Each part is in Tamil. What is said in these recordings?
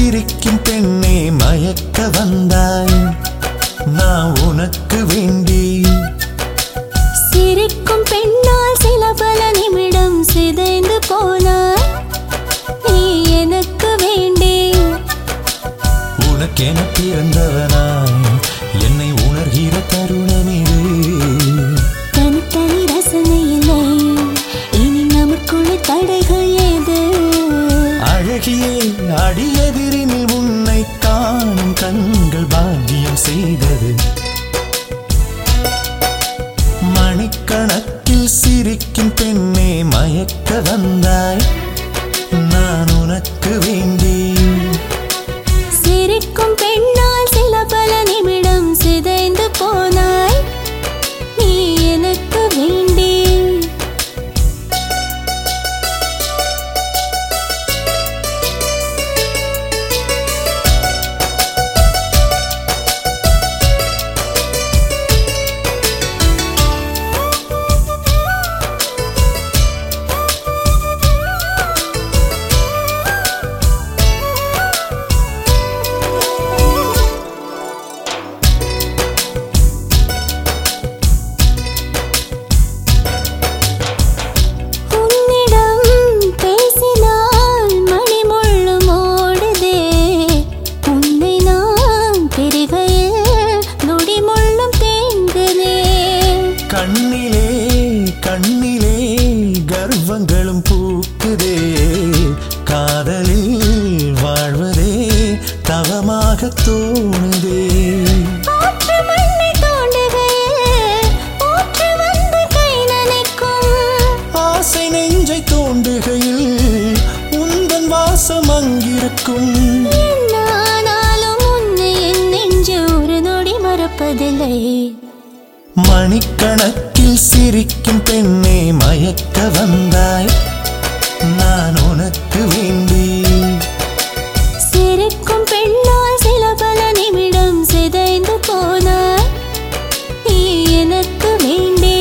சிரிக்கும் பெண்ணே மயக்க வந்தாய் நான் உனக்கு வேண்டி சிரிக்கும் பெண்ணால் சில பல நிமிடம் சிதைந்து போனாய் நீ எனக்கு வேண்டே உனக்கென பிறந்தவனாய் என்னை உணர்கிற தருணம் இது தனித்தனி ரசனை இல்லை இனி நமக்குள்ள தடைகள் ஏது அழகியே அடியெதிரினில் உன்னை காணும் கண்கள் பாக்கியம் செய்தது மணிக்கணக்கில் சிரிக்கும் பெண்ணே மயக்க வந்தாய் நான் உனக்கு வேண்டி சிரிக்கும் பெண்ணால் சில பல நிமிடம் சிதைந்து போனாய் நீ எனக்கு வேண்டே உன்னிடம் பேசினால் மணிமுள்ளும் ஓடுதே உன்னை நான் பெருகையில் நொடிமுள்ளும் தேங்குதே கண்ணிலே கண்ணிலே கர்வங்களும் பூக்குதே காதலில் வாழ்வதே தவமாக தோணுதே ஆற்று மண்ணை தோண்டுகையில் ஊற்று வந்து கை நனைக்கும் ஆசை நெஞ்சை தோண்டுகையில் உந்தன் வாசம் அங்கிருக்கும் என்னானாலும் உன்னை என் நெஞ்சு ஒரு நொடி மறப்பதில்லை மணிக்கணக்கில் சிரிக்கும் பெண்ணே மயக்க வந்தாய் நான் உனக்கு வேண்டி சிரிக்கும் பெண்ணால் சில பல நிமிடம் சிதைந்து போனாய் நீ எனக்கு வேண்டே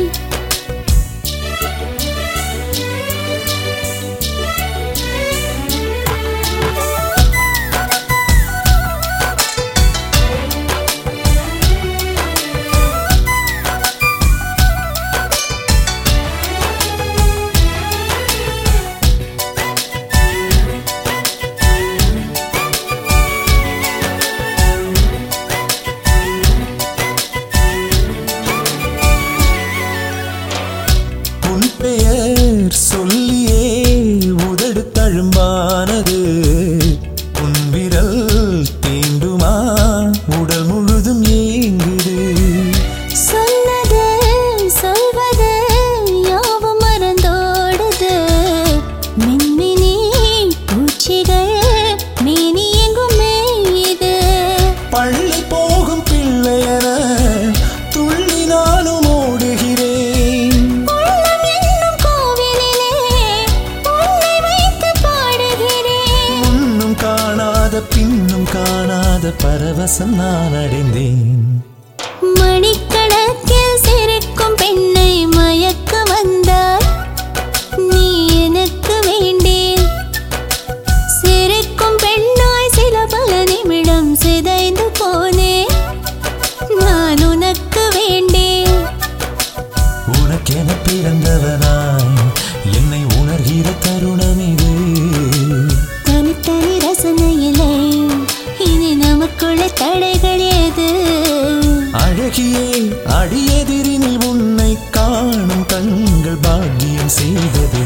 உன் பெயர் சொல்லியே உதடு தழும்பானது உன் விரல் தீண்டுமா உடல் முழுதும் ஏங்குது சொன்னது சொல்வது யாவும் மறந்தோடுது மின்மினி பூச்சிகள் மேனி எங்கும் மேயுது பள்ளி போகும் பிள்ளையன துள்ளி நானும் ஓடுகிறேன் உள்ளம் என்னும் கோவிலிலே உன்னை வைத்து பாடுகிறேன் முன்னும் காணாத பின்னும் காணாத பரவசம் நான் அடைந்தேன் மணிக்கணக்கில் சிரிக்கும் பெண்ணை மயக்க வந்தாய் நீ எனக்கு வேண்டேன் சிரிக்கும் பெண்ணாய் சில பல நிமிடம் சிதைந்து போனேன் நான் உனக்கு வேண்டேன் உனக்கென பிறந்தவனாய் என்னை உணர்கிற தருணம் இது தனித்தனி ரசனையிலே இனி நமக்குள்ள தடைகள் ஏது அழகியே அடியெதிரினில் உன்னை காணும் கண்கள் பாக்கியம் செய்தது